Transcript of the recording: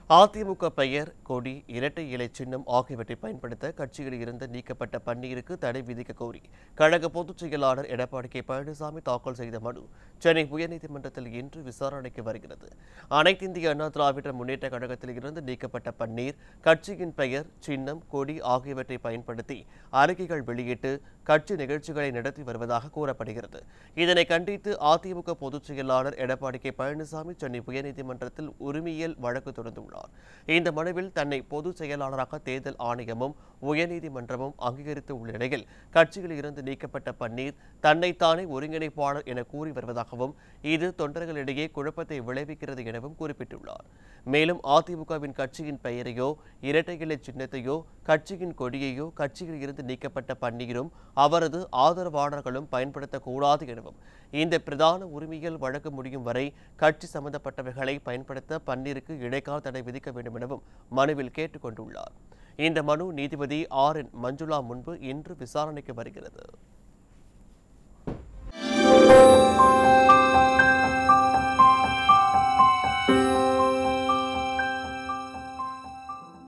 அதிமுக பெயர் கொடி இரட்டை இலை சின்னம் ஆகியவற்றை பயன்படுத்த கட்சியில் இருந்து நீக்கப்பட்ட பன்னீருக்கு தடை விதிக்க கோரி கழக பொதுச் செயலாளர் எடப்பாடி கே பழனிசாமி தாக்கல் செய்த மனு சென்னை உயர்நீதிமன்றத்தில் இன்று விசாரணைக்கு வருகிறது அனைத்து இந்திய அண்ணா திராவிட முன்னேற்ற கழகத்தில் இருந்து நீக்கப்பட்ட பன்னீர் கட்சியின் பெயர் சின்னம் கொடி ஆகியவற்றை பயன்படுத்தி அறிக்கைகள் வெளியிட்டு கட்சி நிகழ்ச்சிகளை நடத்தி வருவதாக கூறப்படுகிறது இதனை கண்டித்து அதிமுக பொதுச் செயலாளர் எடப்பாடி கே பழனிசாமி சென்னை உயர்நீதிமன்றத்தில் உரிமையியல் வழக்கு தொடர்ந்துள்ளார் இந்த மனுவில் தன்னை பொதுச் செயலாளராக தேர்தல் ஆணையமும் உயர்நீதிமன்றமும் அங்கீகரித்து உள்ள நிலையில் கட்சியில் இருந்து நீக்கப்பட்ட பன்னீர் தன்னைத்தானே ஒருங்கிணைப்பாளர் என கூறி வருவதாகவும் இது தொண்டர்களிடையே குழப்பத்தை விளைவிக்கிறது எனவும் குறிப்பிட்டுள்ளார் மேலும் அதிமுகவின் கட்சியின் பெயரையோ இரட்டை இலை சின்னத்தையோ கட்சியின் கொடியையோ கட்சியில் இருந்து நீக்கப்பட்ட பன்னீரும் அவரது ஆதரவாளர்களும் பயன்படுத்தக்கூடாது எனவும் இந்த பிரதான உரிமையில் வழக்கு முடியும் வரை கட்சி சம்பந்தப்பட்டவர்களை பயன்படுத்த பன்னீருக்கு இடைக்கால தடை விதிக்க வேண்டும் எனவும் மனுவில் கேட்டுக் கொண்டுள்ளார் இந்த மனு நீதிபதி ஆர் என் மஞ்சுளா முன்பு இன்று விசாரணைக்கு வருகிறது